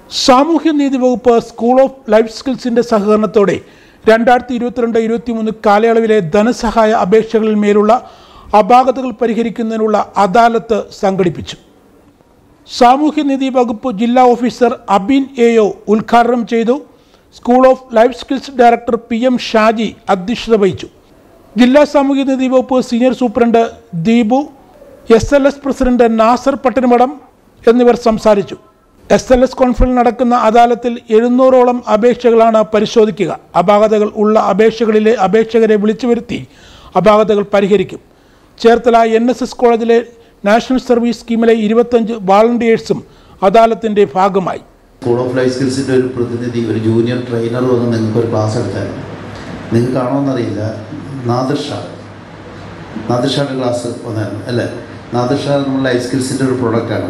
സാമൂഹ്യനീതി വകുപ്പ് school of life സ്കിൽസിന്റെ സഹകരണത്തോടെ രണ്ടായിരത്തി ഇരുപത്തിരണ്ട് ഇരുപത്തിമൂന്ന് കാലയളവിലെ ധനസഹായ അപേക്ഷകളിൽ മേലുള്ള അപാകതകൾ പരിഹരിക്കുന്നതിനുള്ള അദാലത്ത് സംഘടിപ്പിച്ചു സാമൂഹ്യനീതി വകുപ്പ് ജില്ലാ ഓഫീസർ അബിൻ എയോ ഉദ്ഘാടനം ചെയ്തു school of life skills director P M Shaji അധ്യക്ഷത വഹിച്ചു ജില്ലാ സാമൂഹ്യനീതി വകുപ്പ് senior superintendent Deepu S L S president Nasar Pattanamadam എന്നിവർ സംസാരിച്ചു എസ് എൽ എസ് കോൺഫറൻസ് നടക്കുന്ന അദാലത്തിൽ എഴുന്നൂറോളം അപേക്ഷകളാണ് പരിശോധിക്കുക അപാകതകൾ ഉള്ള അപേക്ഷകളിലെ അപേക്ഷകരെ വിളിച്ചു വരുത്തി അപാകതകൾ പരിഹരിക്കും ചേർത്തല എൻ എസ് എസ് കോളേജിലെ നാഷണൽ സർവീസ് സ്കീമിലെ ഇരുപത്തഞ്ച് വാളണ്ടിയേഴ്സും അദാലത്തിൻ്റെ ഭാഗമായി സ്കൂൾ ഓഫ് ലൈഫ് സ്കിൽസിൻ്റെ ഒരു പ്രതിനിധി ഒരു ജൂനിയർ ട്രെയിനർ വന്ന് നിങ്ങൾക്ക് ഒരു ക്ലാസ് എടുത്തായിരുന്നു നിങ്ങൾക്ക് കാണുമെന്നറിയില്ല നാദിർ ഷാ നാദിർ ഷായുടെ ക്ലാസ് വന്നായിരുന്നു അല്ലേ നാദിർ ഷാ നമ്മൾ ലൈഫ് സ്കിൽസിൻ്റെ ഒരു പ്രൊഡക്റ്റാണ്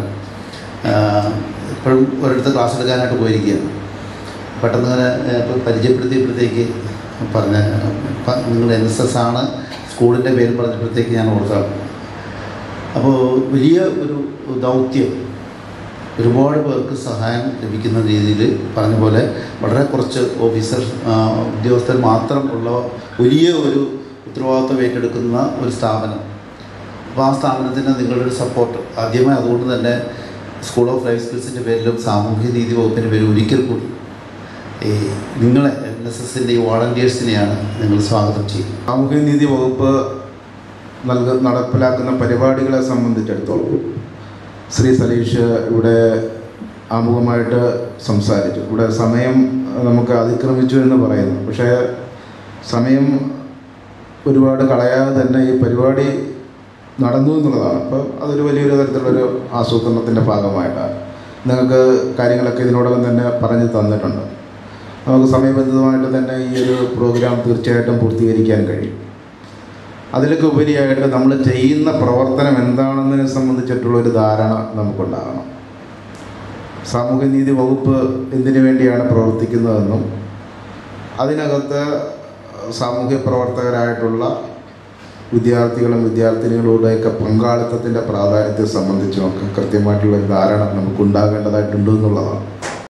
ഇപ്പോഴും ഒരിടത്ത് ക്ലാസ് എടുക്കാനായിട്ട് പോയിരിക്കുകയാണ് പെട്ടെന്ന് ഇങ്ങനെ ഇപ്പോൾ പരിചയപ്പെടുത്തിയപ്പോഴത്തേക്ക് പറഞ്ഞ പ- നിങ്ങൾ എൻ എസ് എസ് ആണ് സ്കൂളിൻ്റെ പേര് പറഞ്ഞപ്പോഴത്തേക്ക് ഞാൻ ഓർത്താണ് അപ്പോൾ വലിയ ഒരു ദൗത്യം ഒരുപാട് പേർക്ക് സഹായം ലഭിക്കുന്ന രീതിയിൽ പറഞ്ഞ പോലെ വളരെ കുറച്ച് ഓഫീസർ ആ, ഉദ്യോഗസ്ഥർ മാത്രം ഉള്ള വലിയ ഒരു ഉത്തരവാദിത്വം ഏറ്റെടുക്കുന്ന ഒരു സ്ഥാപനം അപ്പോൾ ആ സ്ഥാപനത്തിന് നിങ്ങളുടെ ഒരു സപ്പോർട്ട് ആദ്യമേ അതുകൊണ്ട് തന്നെ സ്കൂൾ ഓഫ് ലൈഫ് സ്കിൽസിൻ്റെ പേരിലും സാമൂഹ്യ നീതി വകുപ്പിൻ്റെ പേരിൽ ഒരിക്കൽ കൂടി ഈ നിങ്ങളെ എൻ എസ് എസിൻ്റെ ഈ വോളണ്ടിയേഴ്സിനെയാണ് നിങ്ങൾ സ്വാഗതം ചെയ്യുന്നത് സാമൂഹ്യനീതി വകുപ്പ് നൽക നടപ്പിലാക്കുന്ന പരിപാടികളെ സംബന്ധിച്ചിടത്തോളം ശ്രീ സലീഷ് ഇവിടെ ആമുഖമായിട്ട് സംസാരിച്ചു ഇവിടെ സമയം നമുക്ക് അതിക്രമിച്ചു എന്ന് പറയുന്നു പക്ഷേ സമയം ഒരുപാട് കളയാതെ തന്നെ ഈ പരിപാടി നടന്നു എന്നുള്ളതാണ് അപ്പോൾ അതൊരു വലിയൊരു തരത്തിലുള്ളൊരു ആസൂത്രണത്തിൻ്റെ ഭാഗമായിട്ടാണ് നിങ്ങൾക്ക് കാര്യങ്ങളൊക്കെ ഇതിനോടകം തന്നെ പറഞ്ഞു തന്നിട്ടുണ്ട് നമുക്ക് സമയബന്ധിതമായിട്ട് തന്നെ ഈ ഒരു പ്രോഗ്രാം തീർച്ചയായിട്ടും പൂർത്തീകരിക്കാൻ കഴിയും അതിലൊക്കെ ഉപരിയായിട്ട് നമ്മൾ ചെയ്യുന്ന പ്രവർത്തനം എന്താണെന്നതിനെ സംബന്ധിച്ചിട്ടുള്ള ഒരു ധാരണ നമുക്കുണ്ടാകണം സാമൂഹ്യനീതി വകുപ്പ് എന്തിനു വേണ്ടിയാണ് പ്രവർത്തിക്കുന്നതെന്നും അതിനകത്ത് സാമൂഹ്യ പ്രവർത്തകരായിട്ടുള്ള വിദ്യാർത്ഥികളും വിദ്യാർത്ഥിനികളുടെയൊക്കെ പങ്കാളിത്തത്തിൻ്റെ പ്രാധാന്യത്തെ സംബന്ധിച്ചുമൊക്കെ കൃത്യമായിട്ടുള്ള ഒരു ധാരണ നമുക്കുണ്ടാകേണ്ടതായിട്ടുണ്ട് എന്നുള്ളതാണ്